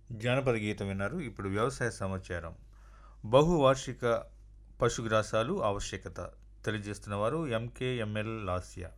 జానపద గీతం విన్నారు ఇప్పుడు వ్యవసాయ సమాచారం బహువార్షిక పశుగ్రాసాలు ఆవశ్యకత తెలియజేస్తున్న వారు ఎంకేఎంఎల్ లాస్యా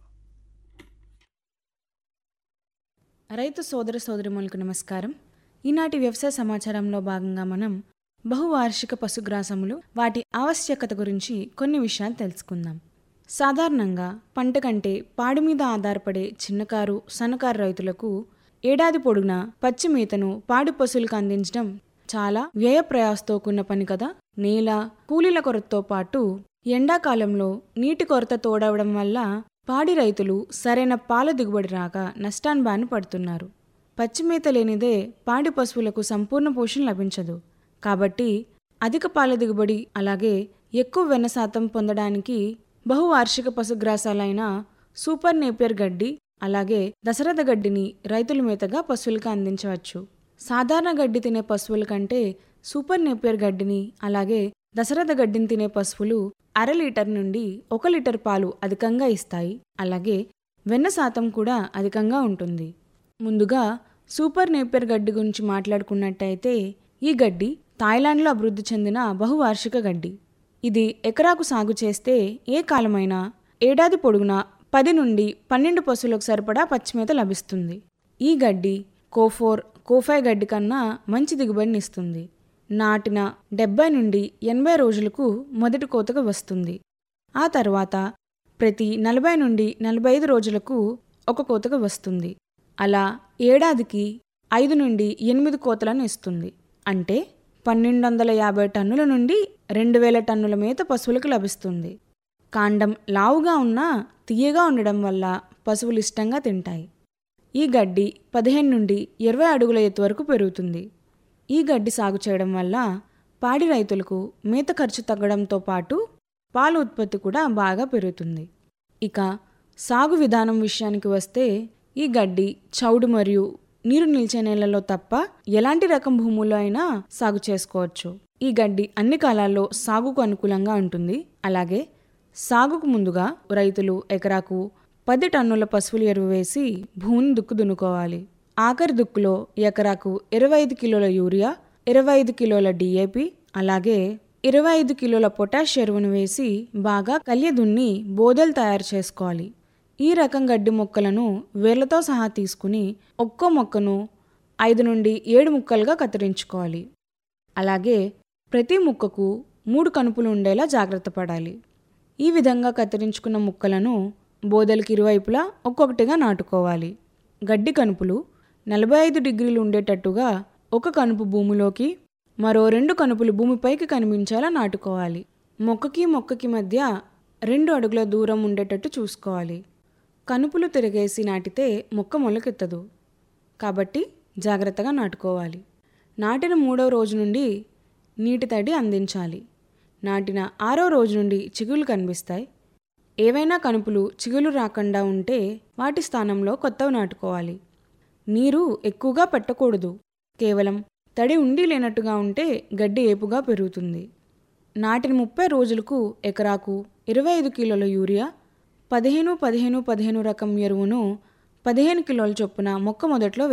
రైతు సోదర సోదరిమణులకు నమస్కారం ఈనాటి వ్యవసాయ సమాచారంలో భాగంగా మనం బహువార్షిక పశుగ్రాసములు వాటి ఆవశ్యకత గురించి కొన్ని విషయాలు తెలుసుకుందాం సాధారణంగా పంట కంటే పాడి మీద ఆధారపడే చిన్నకారు సన్నకారు రైతులకు ఏడాది పొడుగునా పచ్చి మేతను పాడి పశువులకు అందించడం చాలా వ్యయ ప్రయాసతో కూడిన పని కదా నేల కూలీల కొరతతో పాటు ఎండాకాలంలో నీటి కొరత తోడవడం వల్ల పాడి రైతులు సరైన పాల దిగుబడి రాక నష్టాన్ని బాని పడుతున్నారు పచ్చిమేత లేనిదే పాడి పశువులకు సంపూర్ణ పోషణ లభించదు కాబట్టి అధిక పాల దిగుబడి అలాగే ఎక్కువ వెన్న శాతం పొందడానికి బహువార్షిక పశుగ్రాసాలైన సూపర్ నేపియర్ గడ్డి అలాగే దశరథ గడ్డిని రైతుల మేతగా పశువులకు అందించవచ్చు సాధారణ గడ్డి తినే పశువుల కంటే సూపర్ నేపియర్ గడ్డిని అలాగే దశరథ గడ్డిని తినే పశువులు అర లీటర్ నుండి ఒక లీటర్ పాలు అధికంగా ఇస్తాయి అలాగే వెన్న శాతం కూడా అధికంగా ఉంటుంది ముందుగా సూపర్ నేపియర్ గడ్డి గురించి మాట్లాడుకున్నట్టయితే ఈ గడ్డి థాయిలాండ్లో అభివృద్ధి చెందిన బహువార్షిక గడ్డి ఇది ఎకరాకు సాగు చేస్తే ఏ కాలమైనా ఏడాది పొడుగునా పది నుండి పన్నెండు పశువులకు సరిపడా పచ్చిమేత లభిస్తుంది ఈ గడ్డి కోఫోర్ కోఫై గడ్డి కన్నా మంచి దిగుబడిని ఇస్తుంది నాటిన డెబ్బై నుండి ఎనభై రోజులకు మొదటి కోతకు వస్తుంది ఆ తర్వాత ప్రతి నలభై నుండి నలభై ఐదు రోజులకు ఒక కోతకు వస్తుంది అలా ఏడాదికి ఐదు నుండి ఎనిమిది కోతలను ఇస్తుంది అంటే పన్నెండు వందల యాభై టన్నుల నుండి రెండు వేల టన్నుల మేత పశువులకు లభిస్తుంది కాండం లావుగా ఉన్నా తీయగా ఉండడం వల్ల పశువులు ఇష్టంగా తింటాయి ఈ గడ్డి పదిహేను నుండి ఇరవై అడుగుల ఎత్తు వరకు పెరుగుతుంది ఈ గడ్డి సాగు చేయడం వల్ల పాడి రైతులకు మేత ఖర్చు తగ్గడంతో పాటు పాల ఉత్పత్తి కూడా బాగా పెరుగుతుంది ఇక సాగు విధానం విషయానికి వస్తే ఈ గడ్డి చౌడు మరియు నీరు నిల్చే నేలలో తప్ప ఎలాంటి రకం భూముల్లో అయినా సాగు చేసుకోవచ్చు ఈ గడ్డి అన్ని కాలాల్లో సాగుకు అనుకూలంగా ఉంటుంది అలాగే సాగుకు ముందుగా రైతులు ఎకరాకు పది టన్నుల పశువుల ఎరువు వేసి భూమిని దుక్కు దున్నుకోవాలి ఆఖరి దుక్కులో ఎకరాకు ఇరవై ఐదు కిలోల యూరియా ఇరవై ఐదు కిలోల డిఏపి అలాగే ఇరవై ఐదు కిలోల పొటాష్ ఎరువును వేసి బాగా కలియ దున్ని బోదెలు తయారు చేసుకోవాలి ఈ రకం గడ్డి మొక్కలను వేర్లతో సహా తీసుకుని ఒక్కో మొక్కను ఐదు నుండి ఏడు ముక్కలుగా కత్తిరించుకోవాలి అలాగే ప్రతి ముక్కకు మూడు కనుపులు ఉండేలా జాగ్రత్త పడాలి ఈ విధంగా కత్తిరించుకున్న ముక్కలను బోదలకి ఇరువైపులా ఒక్కొక్కటిగా నాటుకోవాలి గడ్డి కనుపులు నలభై ఐదు డిగ్రీలు ఉండేటట్టుగా ఒక కనుపు భూమిలోకి మరో రెండు కనుపులు భూమిపైకి కనిపించేలా నాటుకోవాలి మొక్కకి మొక్కకి మధ్య రెండు అడుగుల దూరం ఉండేటట్టు చూసుకోవాలి కనుపులు తిరిగేసి నాటితే మొక్క మొలకెత్తదు కాబట్టి జాగ్రత్తగా నాటుకోవాలి నాటిన మూడవ రోజు నుండి నీటి తడి అందించాలి నాటిన ఆరో రోజు నుండి చిగుళ్ళు కనిపిస్తాయి ఏవైనా కనుపులు చిగులు రాకుండా ఉంటే వాటి స్థానంలో కొత్తవి నాటుకోవాలి నీరు ఎక్కువగా పెట్టకూడదు కేవలం తడి ఉండి లేనట్టుగా ఉంటే గడ్డి ఏపుగా పెరుగుతుంది నాటిన ముప్పై రోజులకు ఎకరాకు ఇరవై ఐదు కిలోల యూరియా పదిహేను పదిహేను పదిహేను రకం ఎరువును పదిహేను కిలోల చొప్పున మొక్క మొదట్లో